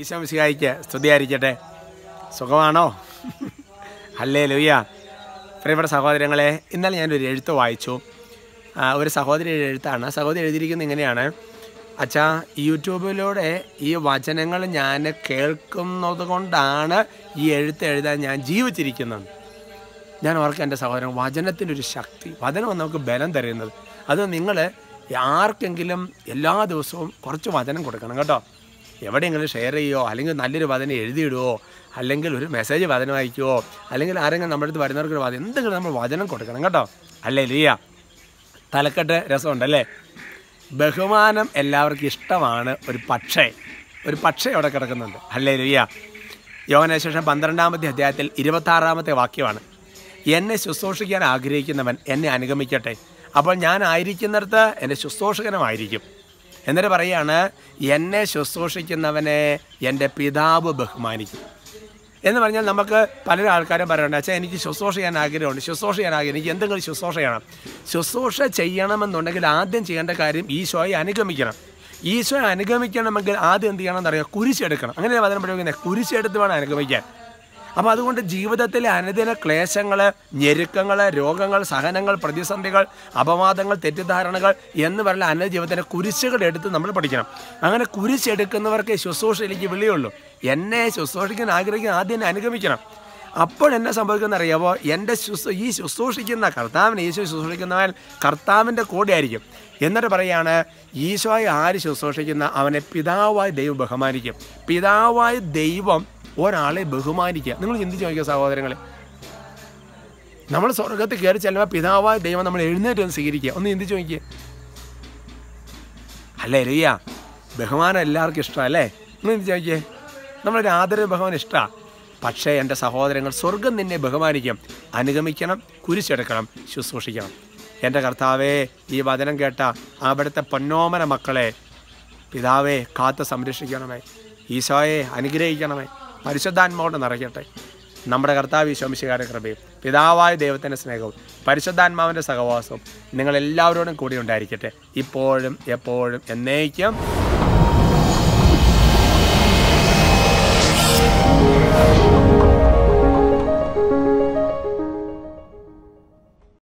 ഈശോ മിശിഹായിക്ക് സ്തുതിയായിരിക്കട്ടെ സുഖമാണോ അല്ലേ ലുയ്യ പ്രിയപ്പെട്ട സഹോദരങ്ങളെ ഇന്നലെ ഞാനൊരു എഴുത്ത് വായിച്ചു ആ, ഒരു സഹോദരി എഴുത്താണ് സഹോദരി എഴുതിയിരിക്കുന്നത് ഇങ്ങനെയാണ് അച്ഛാ യൂട്യൂബിലൂടെ ഈ വചനങ്ങൾ ഞാൻ കേൾക്കുന്നത് കൊണ്ടാണ് ഈ എഴുത്ത് എഴുതാൻ ഞാൻ ജീവിച്ചിരിക്കുന്നത് ഞാൻ ഓർക്കാം എൻ്റെ സഹോദരൻ വചനത്തിൻ്റെ ഒരു ശക്തി വചനമാണ് നമുക്ക് ബലം തരുന്നത് അത് നിങ്ങൾ ആർക്കെങ്കിലും എല്ലാ ദിവസവും കുറച്ച് വചനം കൊടുക്കണം കേട്ടോ എവിടെയെങ്കിലും ഷെയർ ചെയ്യുമോ അല്ലെങ്കിൽ നല്ലൊരു വചനം എഴുതിയിടുവോ അല്ലെങ്കിൽ ഒരു മെസ്സേജ് വചനം അയക്കുമോ അല്ലെങ്കിൽ ആരെങ്കിലും നമ്മുടെ അടുത്ത് വരുന്നവർക്ക് ഒരു വചനം എന്തെങ്കിലും നമ്മൾ വചനം കൊടുക്കണം കേട്ടോ അല്ലേ ലിയ തലക്കെട്ട് രസമുണ്ടല്ലേ ബഹുമാനം എല്ലാവർക്കും ഇഷ്ടമാണ് ഒരു പക്ഷേ ഒരു പക്ഷേ അവിടെ കിടക്കുന്നുണ്ട് അല്ലേ ലിയ യോഹനശേഷം പന്ത്രണ്ടാമത്തെ അധ്യായത്തിൽ ഇരുപത്താറാമത്തെ വാക്യമാണ് എന്നെ ശുശ്രൂഷിക്കാൻ ആഗ്രഹിക്കുന്നവൻ എന്നെ അനുഗമിക്കട്ടെ അപ്പോൾ ഞാൻ ആയിരിക്കുന്നിടത്ത് എൻ്റെ ശുശ്രൂഷകനുമായിരിക്കും എന്നിട്ട് പറയാണ് എന്നെ ശുശ്രൂഷിക്കുന്നവനെ എൻ്റെ പിതാവ് ബഹുമാനിക്കും എന്ന് പറഞ്ഞാൽ നമുക്ക് പല ആൾക്കാരും പറയണ്ട അച്ഛാ എനിക്ക് ശുശ്രൂഷ ചെയ്യാൻ ആഗ്രഹമുണ്ട് ശുശ്രൂഷ ചെയ്യാൻ ആഗ്രഹം എനിക്ക് എന്തെങ്കിലും ശുശ്രൂഷ ചെയ്യണം ശുശ്രൂഷ ചെയ്യണമെന്നുണ്ടെങ്കിൽ ആദ്യം ചെയ്യേണ്ട കാര്യം ഈശോയെ അനുഗമിക്കണം ഈശോയെ അനുഗമിക്കണമെങ്കിൽ ആദ്യം എന്ത് ചെയ്യണം എന്നറിയാം കുരിശെടുക്കണം അങ്ങനെ വചനം പ്രയോഗിക്കുന്നത് കുരിശെടുത്ത് വേണം അനുഗമിക്കാൻ അപ്പോൾ അതുകൊണ്ട് ജീവിതത്തിലെ അനുദിന ക്ലേശങ്ങൾ ഞെരുക്കങ്ങൾ രോഗങ്ങൾ സഹനങ്ങൾ പ്രതിസന്ധികൾ അപവാദങ്ങൾ തെറ്റിദ്ധാരണകൾ എന്ന് പറയുന്ന അനുദിന ജീവിതത്തിൻ്റെ കുരിശുകൾ എടുത്ത് നമ്മൾ പഠിക്കണം അങ്ങനെ കുരിശെടുക്കുന്നവർക്ക് ശുശ്രൂഷയിലേക്ക് വിളിയുള്ളൂ എന്നെ ശുശ്രൂഷിക്കാൻ ആഗ്രഹിക്കുന്ന ആദ്യം എന്നെ അനുഗമിക്കണം അപ്പോൾ എന്നെ സംഭവിക്കുന്ന അറിയാമോ എൻ്റെ ശുശ്രൂ ഈ ശുശ്രൂഷിക്കുന്ന കർത്താവിനെ ഈശോ ശുശ്രൂഷിക്കുന്നവൻ കർത്താവിൻ്റെ കൂടെ ആയിരിക്കും എന്നിട്ട് പറയാണ് ഈശോയെ ആര് ശുശ്രൂഷിക്കുന്ന അവനെ പിതാവായ ദൈവം ബഹുമാനിക്കും പിതാവായ ദൈവം ഒരാളെ ബഹുമാനിക്കുക നിങ്ങൾ ചിന്തിച്ച് നോക്കിയ സഹോദരങ്ങളെ നമ്മൾ സ്വർഗത്തിൽ കയറി ചെല്ലുമ്പോൾ പിതാവായ ദൈവം നമ്മൾ എഴുന്നേറ്റ് ഒന്ന് സ്വീകരിക്കുക ഒന്ന് ചിന്തിച്ച് നോക്കിയേ അല്ലേ റിയ ബഹുമാനം എല്ലാവർക്കും ഇഷ്ടമല്ലേ ഒന്ന് ചിന്തിച്ച് നോക്കിയേ നമ്മളൊരു ആദരവ് ബഹുമാനം ഇഷ്ടമാണ് പക്ഷേ എൻ്റെ സഹോദരങ്ങൾ സ്വർഗം നിന്നെ ബഹുമാനിക്കും അനുഗമിക്കണം കുരിശെടുക്കണം ശുശ്രൂഷിക്കണം എൻ്റെ കർത്താവേ ഈ വചനം കേട്ട അവിടുത്തെ പൊന്നോമന മക്കളെ പിതാവേ കാത്ത് സംരക്ഷിക്കണമേ ഈശോയെ അനുഗ്രഹിക്കണമേ പരിശുദ്ധാത്മാവോട് നിറയ്ക്കട്ടെ നമ്മുടെ കർത്താവ് ഈശോമിശികാരുടെ കൃപയും പിതാവായ ദൈവത്തിൻ്റെ സ്നേഹവും പരിശുദ്ധാത്മാവിൻ്റെ സഹവാസവും നിങ്ങളെല്ലാവരോടും കൂടി ഉണ്ടായിരിക്കട്ടെ ഇപ്പോഴും എപ്പോഴും എന്നേക്കും